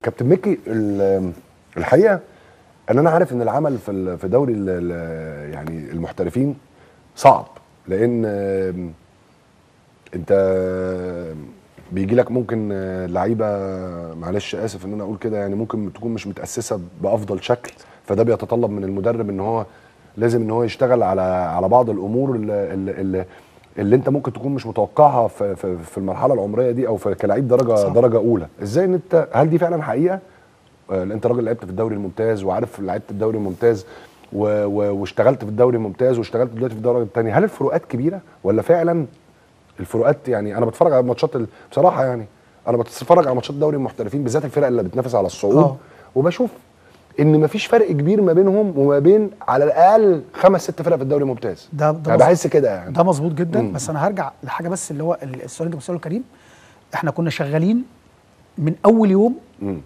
كابتن مكي ال- الحقيقه ان انا عارف ان العمل في ال- في دوري ال- ال- يعني المحترفين صعب لان آم، انت بيجي لك ممكن آه، لعيبه معلش اسف ان انا اقول كده يعني ممكن تكون مش متاسسه بافضل شكل فده بيتطلب من المدرب ان هو لازم ان هو يشتغل على على بعض الامور اللي, اللي, اللي انت ممكن تكون مش متوقعها في, في, في المرحله العمريه دي او في كلاعب درجه صح. درجه اولى ازاي ان انت هل دي فعلا حقيقه آه، انت راجل لعبت في الدوري الممتاز وعارف لعبت الدوري الممتاز و... و... واشتغلت في الدوري الممتاز واشتغلت دلوقتي في الدوري الثاني هل الفروقات كبيره ولا فعلا الفروقات يعني انا بتفرج على ماتشات ال... بصراحه يعني انا بتفرج على ماتشات دوري المحترفين بالذات الفرق اللي بتنافس على الصعود آه. وبشوف ان مفيش فرق كبير ما بينهم وما بين على الاقل خمس ست فرق في الدوري الممتاز ده ده يعني مظبوط. بحس كده يعني ده مظبوط جدا مم. بس انا هرجع لحاجه بس اللي هو ال- السؤال اللي انت بتساله كريم احنا كنا شغالين من اول يوم مم.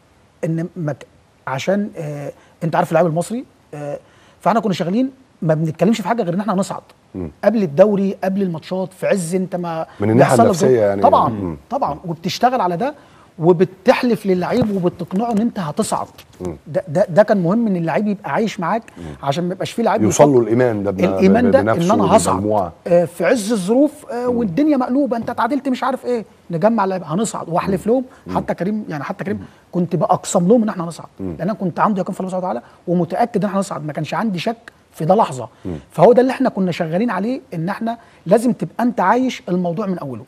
ان مك... عشان آه انت عارف اللاعب المصري آه فاحنا كنا شغالين ما بنتكلمش في حاجه غير ان احنا هنصعد مم. قبل الدوري قبل الماتشات في عز انت ما من الناحية بيحصل لك النفسية ظروف. يعني. طبعا مم. طبعا وبتشتغل على ده وبتحلف للعيب وبتقنعه ان انت هتصعد مم. ده, ده ده كان مهم ان اللعيب يبقى عايش معاك عشان ما يبقاش فيه لعيب يوصل له بيفكر- الايمان ده بن- الايمان ده ان بنفسه انا هصعد وبالمجموعة. آه، في عز الظروف آه، والدنيا مقلوبه انت اتعادلت مش عارف ايه نجمع لعيبه هنصعد واحلف لهم حتى كريم يعني حتى كريم كنت باقسم لهم ان احنا هنصعد لان انا كنت عندي يقين في الله سبحانه وتعالى ومتاكد ان احنا هنصعد ما كانش عندي شك في ده لحظه فهو ده اللي احنا كنا شغالين عليه ان احنا لازم تبقى انت عايش الموضوع من اوله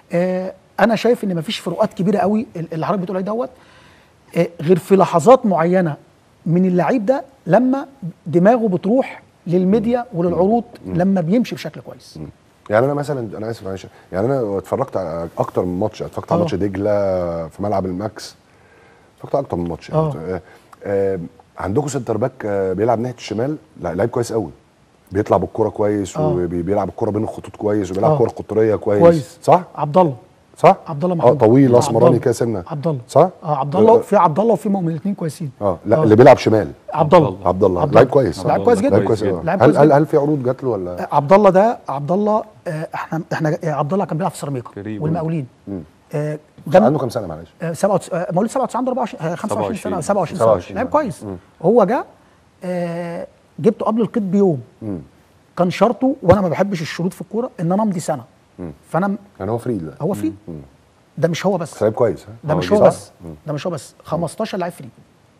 آه انا شايف ان مفيش فروقات كبيره قوي اللي حضرتك بتقول عليه دوت آه، غير في لحظات معينه من اللعيب ده لما دماغه بتروح للميديا وللعروض لما بيمشي بشكل كويس يعني انا مثلا انا اسف معلش يعني انا اتفرجت على اكتر من ماتش اتفرجت على آه. ماتش دجله في ملعب الماكس اتفرجت على اكتر من ماتش يعني آه. آه. آه. عندكم سنتر باك آه بيلعب ناحيه الشمال لا لعيب كويس قوي بيطلع بالكرة كويس آه. وبيلعب الكرة بين الخطوط كويس وبيلعب آه. كرة قطرية كويس, كويس صح؟ عبد الله صح؟ عبد الله اه محمود طويل آه، اسمراني عبد الله. كده سنة عبد الله صح؟ اه عبد الله في عبد الله وفي مؤمن الاثنين كويسين اه لا آه. اللي بيلعب شمال عبد الله عبد الله عبد لعيب الله. كويس لعيب كويس جدا لعيب كويس جدا. أوي. لعيب هل كويس هل جدا. هل في عروض جات له ولا؟ آه، عبد الله ده عبد الله آه، احنا احنا آه، عبد الله كان بيلعب في سيراميكا كريم. والمقاولين مم. آه، ده عنده كام سنة معلش؟ آه، 97 آه، مواليد 97 عنده 24 آه، 25 سنه 27 27 سنه 27 لعيب كويس هو جه آه، جبته قبل القيد بيوم مم. كان شرطه وانا ما بحبش الشروط في الكوره ان انا امضي سنه فانا يعني هو فري ده هو فري ده مش هو بس بس لعيب كويس ها؟ ده هو مش دي هو صح؟ بس ده مش هو بس 15 لعيب فري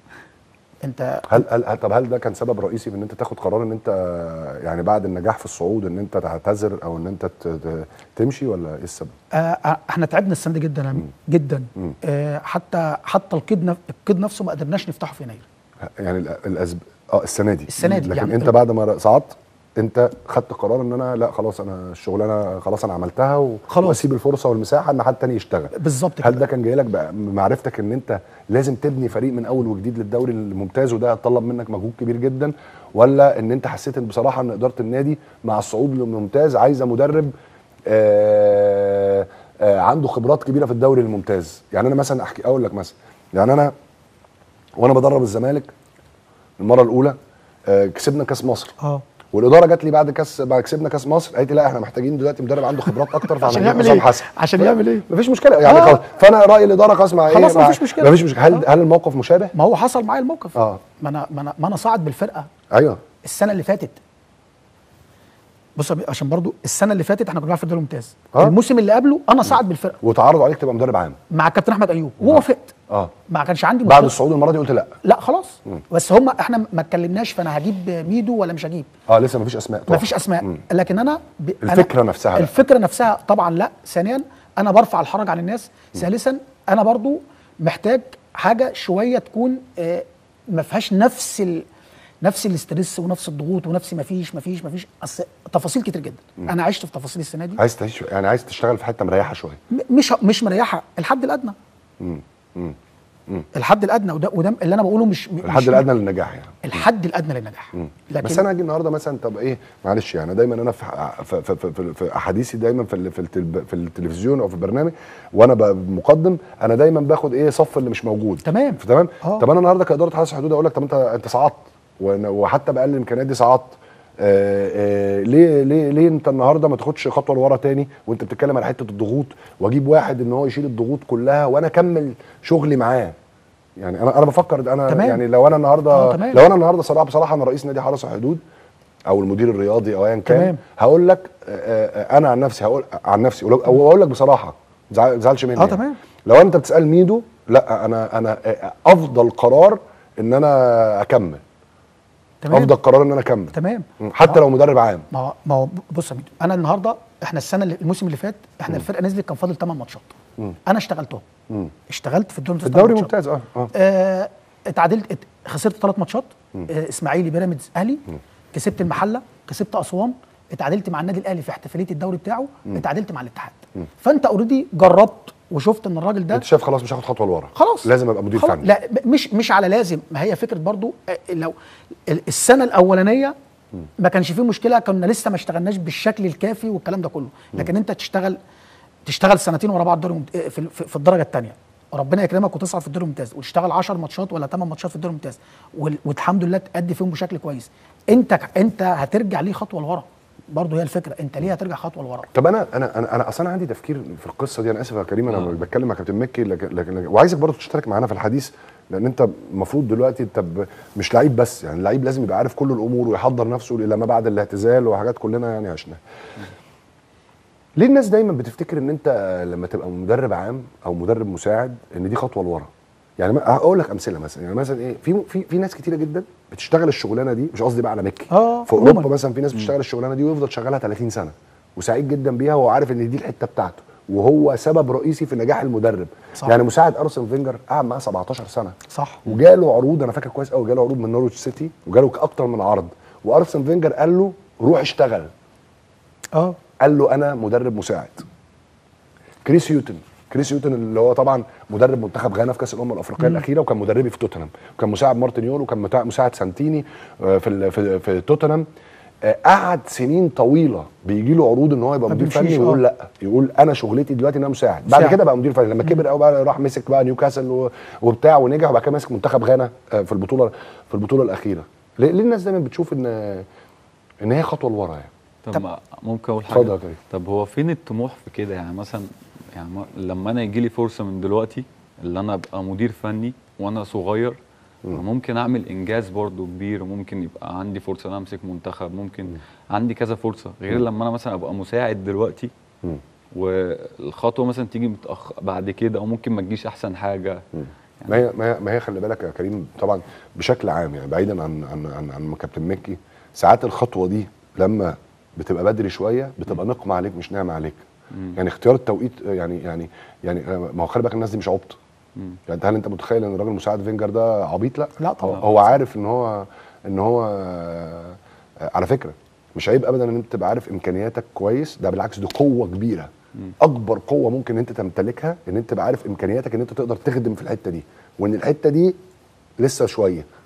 انت هل هل هل- طب هل ده كان سبب رئيسي في ان انت تاخد قرار ان انت يعني بعد النجاح في الصعود ان انت تعتذر او ان انت ت- ت- تمشي ولا ايه السبب؟ آه آه، احنا تعبنا السنه دي جدا يا أمين، جدا آه حتى حتى القيد نف- القيد نفسه ما قدرناش نفتحه في يناير يعني ال- الأسب... اه السنه دي السنة دي، لكن يعني انت ال- بعد ما صعدت انت خدت قرار ان انا لا خلاص انا الشغلانه خلاص انا عملتها و... خلاص. واسيب الفرصه والمساحه ان حد تاني يشتغل بالظبط هل كده ده كان جاي لك بقى بمعرفتك ان انت لازم تبني فريق من اول وجديد للدوري الممتاز وده هيتطلب منك مجهود كبير جدا ولا ان انت حسيت ان بصراحه ان اداره النادي مع الصعود للممتاز عايزه مدرب آه آه عنده خبرات كبيره في الدوري الممتاز يعني انا مثلا احكي اقول لك مثلا يعني انا وانا بدرب الزمالك المره الاولى آه كسبنا كاس مصر اه والاداره جات لي بعد كاس بعد كسبنا كاس مصر قالت لي لا احنا محتاجين دلوقتي مدرب عنده خبرات اكتر فاحنا عشان هنجيب يعمل حسام ايه؟ حسن عشان يعمل ايه؟ مفيش مشكله يعني آه. خلاص فانا راي الاداره خلاص مع خلاص ايه مع- مفيش مشكلة. مفيش مشكله هل آه. هل الموقف مشابه؟ ما هو حصل معايا الموقف آه. ما انا ما انا ما انا صاعد بالفرقه ايوه السنه اللي فاتت بص يا بيه، عشان برضو السنه اللي فاتت احنا كنا بنلعب في الدوري الممتاز آه. الموسم اللي قبله انا صاعد بالفرقه وتعرضوا عليك تبقى مدرب عام مع الكابتن احمد ايوب ووافقت اه ما كانش عندي بعد مشكلة. الصعود المره دي قلت لا لا خلاص بس هم احنا ما اتكلمناش فانا هجيب ميدو ولا مش هجيب اه لسه مفيش اسماء ما طبعا. فيش اسماء مم. لكن انا ب... أنا- الفكرة نفسها لا. الفكره نفسها طبعا لا ثانيا انا برفع الحرج عن الناس ثالثا انا برضو محتاج حاجه شويه تكون آه ما فيهاش نفس ال... نفس الاسترس ونفس الضغوط ونفس ما فيش ما فيش ما فيش أصل تفاصيل كتير جدا انا عشت في تفاصيل السنه دي عايز تعيش يعني عايز تشتغل في حته مريحه شويه م- مش مش مريحه الحد الادنى الحد الادنى وده وده اللي انا بقوله مش الحد مش الادنى للنجاح يعني الحد الادنى للنجاح لكن بس انا اجي النهارده مثلا طب ايه معلش يعني دايما انا في في في, في, في, في احاديثي دايما في ال- في, التلب في التلفزيون او في البرنامج وانا ب- مقدم انا دايما باخد ايه صف اللي مش موجود تمام. تمام آه. طب انا النهارده كاداره حرس الحدود اقول لك طب انت انت صعدت وأنا- وحتى باقل الامكانيات دي صعدت آه آه ليه ليه ليه انت النهارده ما تاخدش خطوه لورا تاني وانت بتتكلم على حته الضغوط واجيب واحد ان هو يشيل الضغوط كلها وانا اكمل شغلي معاه يعني انا انا بفكر ده انا تمام. يعني لو انا النهارده آه، تمام. لو انا النهارده صراحه بصراحه انا رئيس نادي حرس الحدود او المدير الرياضي او ايا كان تمام. هقول لك آه، آه، انا عن نفسي هقول عن نفسي ولو- او اقول لك بصراحه ما تزعلش مني آه، يعني. تمام. لو انت بتسال ميدو لا انا انا آه، افضل قرار ان انا اكمل تمام افضل قرار ان انا اكمل تمام حتى لو مدرب عام ما هو ما هو بص يا ميدو انا النهارده احنا السنه اللي الموسم اللي فات احنا الفرقه نزلت كان فاضل 8 ماتشات انا اشتغلتهم مم. اشتغلت في الدوري في الدوري ممتاز ممتاز اه اه آه اتعادلت ات- خسرت ثلاث ماتشات آه اسماعيلي بيراميدز اهلي كسبت المحله كسبت اسوان اتعادلت مع النادي الاهلي في احتفاليه الدوري بتاعه اتعادلت مع الاتحاد فانت اوريدي جربت وشفت ان الراجل ده انت شايف خلاص مش هاخد خطوه لورا خلاص لازم ابقى مدير خلاص. فني لا ب- مش مش على لازم ما هي فكره برضو آه، لو ال- السنه الاولانيه ما كانش فيه مشكله كنا لسه ما اشتغلناش بالشكل الكافي والكلام ده كله لكن انت تشتغل تشتغل سنتين ورا بعض الدوري الممت- آه، في, في, في الدرجه الثانيه ربنا يكرمك وتصعد في الدوري الممتاز وتشتغل 10 ماتشات ولا 8 ماتشات في الدوري الممتاز وال- والحمد لله تأدي فيهم بشكل كويس انت انت هترجع ليه خطوه لورا برضه هي الفكره انت ليه هترجع خطوه لورا طب انا انا انا انا اصلا عندي تفكير في القصه دي انا اسف يا كريم انا بتكلم مع كابتن مكي لكن, لكن, لكن وعايزك برضو تشترك معانا في الحديث لان انت المفروض دلوقتي انت ب- مش لعيب بس يعني اللعيب لازم يبقى عارف كل الامور ويحضر نفسه الى ما بعد الاعتزال وحاجات كلنا يعني عشناها ليه الناس دايما بتفتكر ان انت لما تبقى مدرب عام او مدرب مساعد ان دي خطوه لورا يعني ما- هقول لك امثله مثلا يعني مثلا ايه في في في ناس كتيره جدا بتشتغل الشغلانه دي مش قصدي بقى على مكي آه، في اوروبا عموماً. مثلا في ناس بتشتغل الشغلانه دي ويفضل شغالها 30 سنه وسعيد جدا بيها وهو عارف ان دي الحته بتاعته وهو سبب رئيسي في نجاح المدرب صح. يعني مساعد ارسن فينجر قعد معاه 17 سنه صح وجاله عروض انا فاكر كويس قوي جاله عروض من نورويتش سيتي وجاله اكتر من عرض وارسن فينجر قال له روح اشتغل اه قال له انا مدرب مساعد كريس يوتن كريس يوتن اللي هو طبعا مدرب منتخب غانا في كاس الامم الافريقيه الاخيره وكان مدربي في توتنهام وكان مساعد مارتن يول وكان متع- مساعد سانتيني آه، في ال- في, في توتنهام آه، قعد سنين طويله بيجي له عروض ان هو يبقى ما مدير بيمشيش، فني ويقول آه. لا يقول انا شغلتي دلوقتي ان انا مساعد بعد مساعد. كده بقى مدير فني لما كبر قوي بقى راح مسك بقى نيوكاسل و- وبتاع ونجح وبعد كده ماسك منتخب غانا آه، في البطوله في البطوله الاخيره ليه, ليه الناس دايما بتشوف ان ان هي خطوه لورا يعني طب, طب- ما- ممكن اقول حاجه اتفضل يا كريم. طب هو فين الطموح في كده يعني مثلا يعني ما- لما انا يجي لي فرصه من دلوقتي اللي انا ابقى مدير فني وانا صغير ممكن اعمل انجاز برضو كبير وممكن يبقى عندي فرصه ان أنا امسك منتخب ممكن عندي كذا فرصه غير لما انا مثلا ابقى مساعد دلوقتي مم. والخطوه مثلا تيجي متأخر بعد كده او ممكن ما تجيش احسن حاجه ما هي ما هي, ما هي خلي بالك يا كريم طبعا بشكل عام يعني بعيدا عن عن عن, عن كابتن مكي ساعات الخطوه دي لما بتبقى بدري شويه بتبقى نقمه عليك مش نعمه عليك يعني اختيار التوقيت يعني يعني يعني ما هو خلي بالك الناس دي مش عبط مم. يعني هل انت متخيل ان الراجل مساعد فينجر ده عبيط لا لا طبعا. هو, هو عارف ان هو ان هو آه، على فكره مش عيب ابدا ان انت تبقى عارف امكانياتك كويس ده بالعكس دي قوه كبيره اكبر قوه ممكن انت تمتلكها ان انت تبقى عارف امكانياتك ان انت تقدر تخدم في الحته دي وان الحته دي لسه شويه